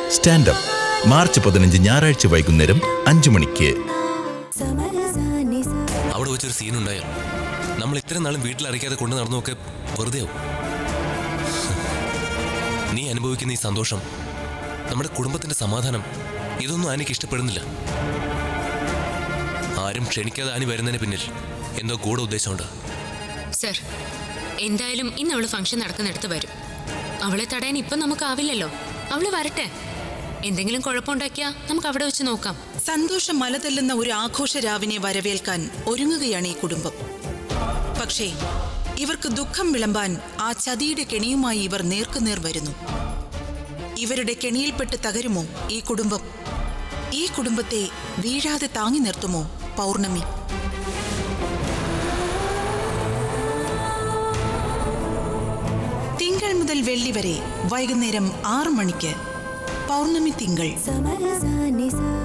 standup March പതിനഞ്ച് ഞായറാഴ്ച വൈകുന്നേരം അഞ്ചു മണിക്ക് അവിടെ വെച്ചൊരു സീൻ ഉണ്ടായാൽ നമ്മൾ ഇത്രയും നാളും വീട്ടിൽ അറിയിക്കാതെ കൊണ്ടു നടന്നൊക്കെ വെറുതെ ആവും നീ അനുഭവിക്കുന്ന ഈ സന്തോഷം നമ്മുടെ കുടുംബത്തിന്റെ സമാധാനം ഇതൊന്നും ആനയ്ക്ക് ഇഷ്ടപ്പെടുന്നില്ല ആരും ക്ഷണിക്കാതെ ആനി വരുന്നതിന് പിന്നിൽ എന്തോ ഗൂഢ ഉദ്ദേശമുണ്ട് സർ എന്തായാലും ഇന്ന് അവള് ഫംഗ്ഷൻ നടക്കുന്നിടത്ത് വരും അവളെ തടയാൻ ഇപ്പം നമുക്കാവില്ലല്ലോ അവള് വരട്ടെ എന്തെങ്കിലും കുഴപ്പമുണ്ടാക്കിയാ നമുക്ക് അവിടെ വെച്ച് നോക്കാം സന്തോഷം മലതല്ലുന്ന ഒരു ആഘോഷ രാവിനെ വരവേൽക്കാൻ ഒരുങ്ങുകയാണ് ഈ കുടുംബം പക്ഷേ ഇവർക്ക് ദുഃഖം വിളമ്പാൻ ആ ചതിയുടെ കെണിയുമായി ഇവർ നേർക്കുനേർ വരുന്നു ഇവരുടെ കെണിയിൽപ്പെട്ട് തകരുമോ ഈ കുടുംബം ഈ കുടുംബത്തെ വീഴാതെ താങ്ങി നിർത്തുമോ പൗർണമി തിങ്കൾ മുതൽ വെള്ളി വരെ വൈകുന്നേരം ആറു മണിക്ക് പൗർണമി തിങ്കൾ സമരസ നിസ